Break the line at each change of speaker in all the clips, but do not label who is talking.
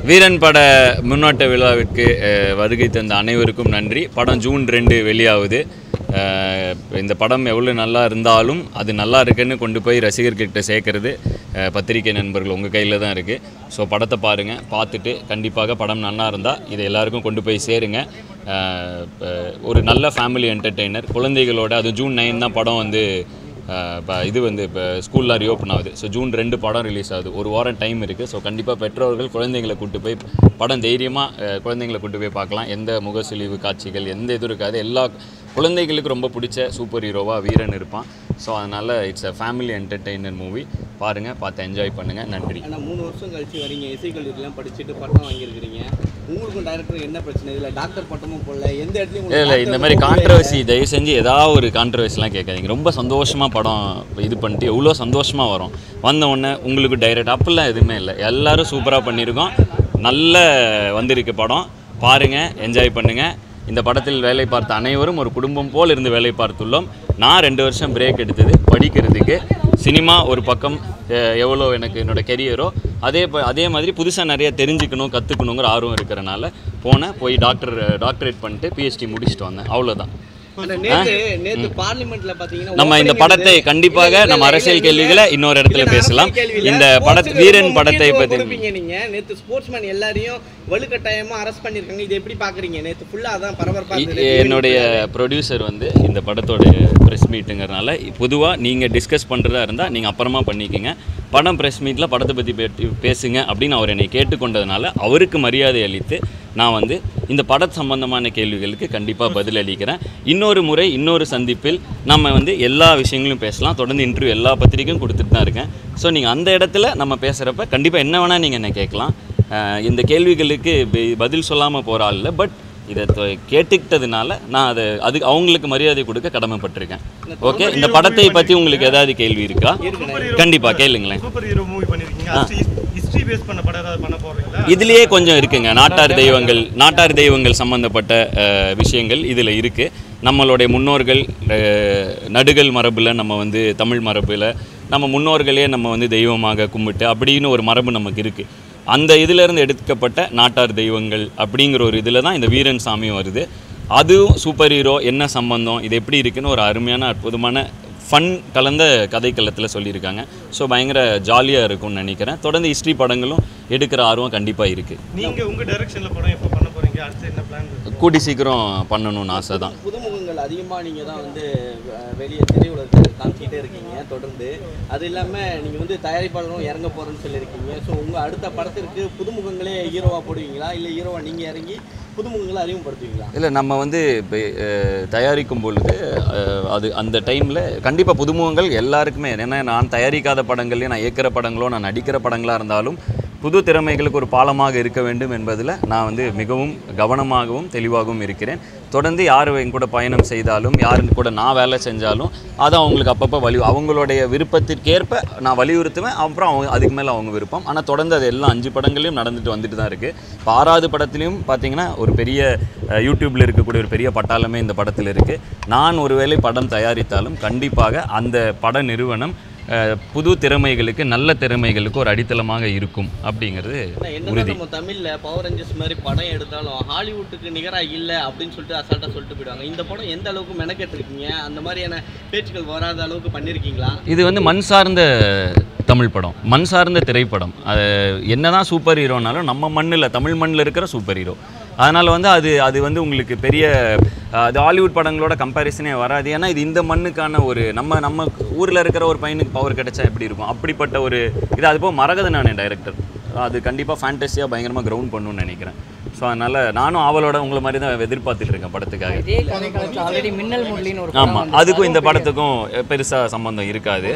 வீரன் பட முன்னோட்ட விழாவிற்கு அஹ், வருகை தந்த அனைவருக்கும் நன்றி படம் ஜூன் ரெண்டு வெளியாகுது அஹ், இந்த படம் எவ்வளோ நல்லா இருந்தாலும் அது நல்லா இருக்குன்னு கொண்டு போய் ரசிகர்கிட்ட சேர்க்கறது அஹ், பத்திரிகை நண்பர்கள் உங்கள் கையில் தான் இருக்குது ஸோ படத்தை பாருங்கள் பார்த்துட்டு கண்டிப்பாக படம் நல்லா இருந்தால் இதை எல்லாருக்கும் கொண்டு போய் சேருங்க அஹ், அஹ், ஒரு நல்ல ஃபேமிலி என்டர்டெய்னர் குழந்தைகளோட அது ஜூன் நைன் தான் படம் வந்து இப்போ இது வந்து இப்போ ஸ்கூல்லாம் ரீஓப்பன் ஆகுது ஸோ ஜூன் ரெண்டு படம் ரிலீஸ் ஆகுது ஒரு வாரம் டைம் இருக்குது ஸோ கண்டிப்பாக பெற்றோர்கள் குழந்தைங்களை கூட்டு போய் படம் தைரியமாக குழந்தைங்களை கூட்டு போய் பார்க்கலாம் எந்த முகசுழிவு காட்சிகள் எந்த இதுவும் இருக்காது எல்லா குழந்தைகளுக்கு ரொம்ப பிடிச்ச சூப்பர் ஹீரோவாக வீரன் இருப்பான் ஸோ அதனால் it's a family entertainer movie பாருங்கள் பார்த்து என்ஜாய் பண்ணுங்கள் நன்றி
ஆனால் மூணு வருஷம் கழிச்சு வரீங்க இசை கல்லூரிலாம் படிச்சுட்டு பட்டம் வாங்கியிருக்கிறீங்க உங்களுக்கும் டைரக்டர் என்ன பிரச்சனை இதில் டாக்டர் பட்டமும் போடல எந்த இடத்துலையும்
இல்லை இல்லை இந்த மாதிரி கான்ட்ரவர்சி தயவு செஞ்சு ஏதாவது ஒரு கான்ட்ரவர்சிலாம் கேட்காதீங்க ரொம்ப சந்தோஷமாக படம் இது பண்ணிட்டு எவ்வளோ சந்தோஷமாக வரும் வந்த உடனே உங்களுக்கு டைரக்ட் அப்படிலாம் எதுவுமே இல்லை எல்லாரும் சூப்பராக பண்ணியிருக்கோம் நல்ல வந்திருக்கு படம் பாருங்கள் என்ஜாய் பண்ணுங்கள் இந்த படத்தில் வேலை பார்த்த அனைவரும் ஒரு குடும்பம் போல் இருந்து வேலை பார்த்துள்ளோம் நான் ரெண்டு வருஷம் பிரேக் எடுத்தது படிக்கிறதுக்கு சினிமா ஒரு பக்கம் அஹ், எவ்வளோ எனக்கு என்னோட கெரியரோ அதே ப- அதே மாதிரி புதுசாக நிறைய தெரிஞ்சுக்கணும் கற்றுக்கணுங்கிற ஆர்வம் இருக்கிறனால போனேன் போய் டாக்டர் டாக்டரேட் பண்ணிட்டு பிஹெச்டி முடிச்சுட்டு வந்தேன் அவ்வளோதான்
ஆனா நேத்து நேத்து பார்லிமெண்ட்ல பாத்தீங்கன்னா
நம்ம இந்த
opening
படத்தை
இருந்தது.
கண்டிப்பாக
இல்ல, இல்ல,
நம்ம
இல்ல,
அரசியல்
இல்ல,
கேள்விகளை இன்னொரு இடத்துல
இல்ல,
பேசலாம்
அரசியல் கேள்வி இல்ல.
இந்த பட
ஸ்போர்ட்ஸுக்கு
வீரன்
ரொம்ப
படத்தை
முக்கியத்துவம்
பற்றி
கொடுப்பீங்க நீங்க நேத்து ஸ்போர்ட்ஸ்மேன் எல்லாரையும் வலுக்கட்டாயமா அரெஸ்ட் பண்ணிருக்காங்க இது எப்படி பாக்குறீங்க நேத்து ஃபுல்லா அதான் பரபரப்பா
இ-
இருந்தது
என்னுடைய ப்ரொடியூசர் வந்து இந்த படத்தோட ப்ரெஸ் மீட்டுங்கிறனால பொதுவாக நீங்கள் டிஸ்கஸ் பண்ணுறதா இருந்தால் நீங்கள் அப்புறமா பண்ணிக்கோங்க படம் ப்ரெஸ் மீட்டில் படத்தை பற்றி பேசுங்க அப்படின்னு அவர் என்னை கேட்டுக்கொண்டதுனால அவருக்கு மரியாதை அளித்து நான் வந்து இந்த பட சம்பந்தமான கேள்விகளுக்கு கண்டிப்பாக பதில் அளிக்கிறேன் இன்னொரு முறை இன்னொரு சந்திப்பில் நம்ம வந்து எல்லா விஷயங்களும் பேசலாம் தொடர்ந்து இன்டர்வியூ எல்லா பத்திரிக்கையும் கொடுத்துட்டு தான் இருக்கேன் ஸோ நீங்கள் அந்த இடத்துல நம்ம பேசுகிறப்ப கண்டிப்பாக என்ன வேணால் நீங்கள் என்ன கேட்கலாம் அஹ் இந்த கேள்விகளுக்கு பி- பதில் சொல்லாமல் போகிற ஆள் இல்லை பட் இதை தொ- கேட்டுக்கிட்டதுனால நான் அதை அதுக்கு அவங்களுக்கு மரியாதை கொடுக்க கடமைப்பட்டிருக்கேன் ஓகே இந்த படத்தை பற்றி உங்களுக்கு ஏதாவது கேள்வி இருக்கா கண்டிப்பாக கேளுங்களேன்
சூப்பர் ஹீரோ மூவி பண்ணிருக்கீங்க ஹிஸ்டரி பேஸ் பண்ண படம் ஏதாவது பண்ண போறீங்களா
இதுலயே கொஞ்சம் இருக்குங்க நாட்டார் தெய்வங்கள் நாட்டார் தெய்வங்கள் சம்பந்தப்பட்ட அஹ், விஷயங்கள் இதில் இருக்குது நம்மளுடைய முன்னோர்கள் அஹ், நடுகள் மரபில் நம்ம வந்து தமிழ் மரபில் நம்ம முன்னோர்களே நம்ம வந்து தெய்வமாக கும்பிட்டு அப்படின்னு ஒரு மரபு நமக்கு இருக்குது அந்த இதிலேருந்து எடுக்கப்பட்ட நாட்டார் தெய்வங்கள் அப்படிங்கிற ஒரு இதில் தான் இந்த வீரன் சாமி வருது அதுவும் சூப்பர் ஹீரோ என்ன சம்பந்தம் இது எப்படி இருக்குன்னு ஒரு அருமையான அற்புதமான ஃபன் கலந்த கதைக்களத்தில் சொல்லியிருக்காங்க ஸோ பயங்கர ஜாலியாக இருக்கும்னு நினைக்கிறேன் தொடர்ந்து ஹிஸ்ட்ரி படங்களும் எடுக்கிற ஆர்வம் கண்டிப்பாக இருக்குது
நீங்க உங்க டைரக்ஷன்ல படம் எப்போ பண்ண போறீங்க அடுத்து என்ன பிளான் இருக்கு
கூடி சீக்கிரம் பண்ணணும்னு ஆசை தான்
புதுமுகங்கள் அதிகமாக நீங்கள் தான் வந்து அஹ், வெளியே திரையுலகத்தில் காமிச்சிக்கிட்டே இருக்கீங்க தொடர்ந்து அது இல்லாமல் நீங்கள் வந்து தயாரிப்பாளரும் இறங்க போகிறேன்னு சொல்லியிருக்கீங்க ஸோ உங்கள் அடுத்த படத்திற்கு புதுமுகங்களே ஹீரோவாக போடுவீங்களா இல்லை ஹீரோவாக நீங்கள் இறங்கி புதுமுகங்களை அறிமுகப்படுத்துவீங்களா
இல்லை நம்ம வந்து இப்போ அஹ், தயாரிக்கும் பொழுது அஹ், அது அந்த டைமில் கண்டிப்பாக புதுமுகங்கள் எல்லாருக்குமே ஏன்னா நான் தயாரிக்காத படங்கள்லையும் நான் இயக்கிற படங்களோ நான் நடிக்கிற படங்களாக இருந்தாலும் புது திறமைகளுக்கு ஒரு பாலமாக இருக்க வேண்டும் என்பதில் நான் வந்து மிகவும் கவனமாகவும் தெளிவாகவும் இருக்கிறேன் தொடர்ந்து யார் என் கூட பயணம் செய்தாலும் யார் கூட நான் வேலை செஞ்சாலும் அதை அவங்களுக்கு அப்பப்போ வலி அவங்களுடைய விருப்பத்திற்கேற்ப நான் வலியுறுத்துவேன் அப்புறம் அவங்க அதுக்கு மேலே அவங்க விருப்பம் ஆனால் தொடர்ந்து அது எல்லாம் அஞ்சு படங்களையும் நடந்துட்டு வந்துட்டு தான் இருக்குது இப்போ ஆறாவது படத்துலையும் பார்த்தீங்கன்னா ஒரு பெரிய அஹ், யூடியூப்ல இருக்கக்கூடிய ஒரு பெரிய பட்டாளமே இந்த படத்தில் இருக்குது நான் ஒருவேளை படம் தயாரித்தாலும் கண்டிப்பாக அந்த பட நிறுவனம் அஹ், புது திறமைகளுக்கு நல்ல திறமைகளுக்கு ஒரு அடித்தளமாக இருக்கும் அப்படிங்கிறது
ஏன்னா என்னதான்
உறுதி
நம்ம தமிழ்ல பவர் ரேஞ்சர்ஸ் மாதிரி படம் எடுத்தாலும் ஹாலிவுட்டுக்கு நிகரா இல்ல அப்படின்னு சொல்லிட்டு அசால்ட்டா சொல்லிட்டு போயிடுவாங்க இந்த படம் எந்த அளவுக்கு மெனக்கெட்டிருக்கீங்க அந்த மாதிரியான பேச்சுக்கள் வராத அளவுக்கு பண்ணிருக்கீங்களா
இது வந்து மண் சார்ந்த தமிழ் படம் மண் சார்ந்த திரைப்படம் அது என்னதான் சூப்பர் ஹீரோனாலும் நம்ம மண்ணில் தமிழ் மண்ணில் இருக்கிற சூப்பர் ஹீரோ அதனால் வந்து அது அது வந்து உங்களுக்கு பெரிய அஹ், அது ஹாலிவுட் படங்களோட கம்பேரிசனே வராது ஏன்னா இது இந்த மண்ணுக்கான ஒரு நம்ம நம்ம ஊரில் இருக்கிற ஒரு பையனுக்கு பவர் கிடைச்சா எப்படி இருக்கும் அப்படிப்பட்ட ஒரு இது அது போக மரகத நானே டைரக்டர் அது கண்டிப்பாக ஃபேண்டஸியாக பயங்கரமாக கிரவுண்ட் பண்ணணும்னு நினைக்கிறேன் ஸோ அதனால் நானும் அவளோட உங்களை மாதிரி தான் எதிர்பார்த்துட்டு இருக்கேன் படத்துக்காக
இதே கதைக்களத்தில் ஆல்ரெடி மின்னல் முரளின்னு ஒரு
ஆமாம் அதுக்கும் இந்த படத்துக்கும் பெருசாக சம்மந்தம் இருக்காது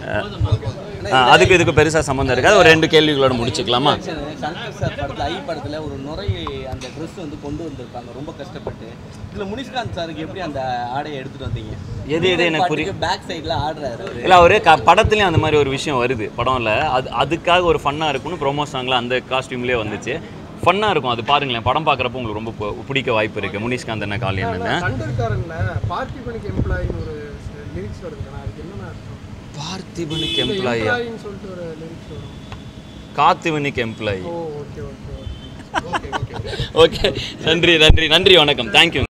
அஹ், அதுக்கு இதுக்கு பெருசாக சம்மந்தம் இருக்காது ஒரு ரெண்டு கேள்விகளோட முடிச்சுக்கலாமா
சங்கர் சார் படத்துல ஐ படத்துல ஒரு நுரை அந்த ட்ரெஸ் வந்து கொண்டு வந்திருப்பாங்க ரொம்ப கஷ்டப்பட்டு இதுல முனிஷ்காந்த் சாருக்கு எப்படி அந்த ஆடையை எடுத்துட்டு வந்தீங்க
எது எது எனக்கு புரிய
பேக் சைடுல ஆடுறாரு அவரு
இல்லை அவர் க படத்துலேயும் அந்த மாதிரி ஒரு விஷயம் வருது படம்ல அது அதுக்காக ஒரு ஃபன்னாக இருக்கும்னு ப்ரோமோ சாங்கில் அந்த காஸ்டியூம்லேயே வந்துச்சு ஃபன்னாக இருக்கும் அது பாருங்களேன் படம் பார்க்குறப்போ உங்களுக்கு ரொம்ப பு- பிடிக்க வாய்ப்பு இருக்குது முனிஷ்காந்த் என்ன காலியன்னு
தண்டர்காரன்ல பார்த்திபனுக்கு எம்ப்ளாயின்னு ஒரு லிரிக்ஸ் வருதுண்ணா அதுக்கு என்னென்ன அர்த்தம்
பார்த்திபனுக்கு எம்ப்ளாயி
எம்ப்ளாயின்னு சொல்லிட்டு ஒரு லிரிக்ஸ் வரும்
காத்துவனுக்கு employee
oh okay okay okay
okay நன்றி நன்றி நன்றி வணக்கம் தேங்க்யூ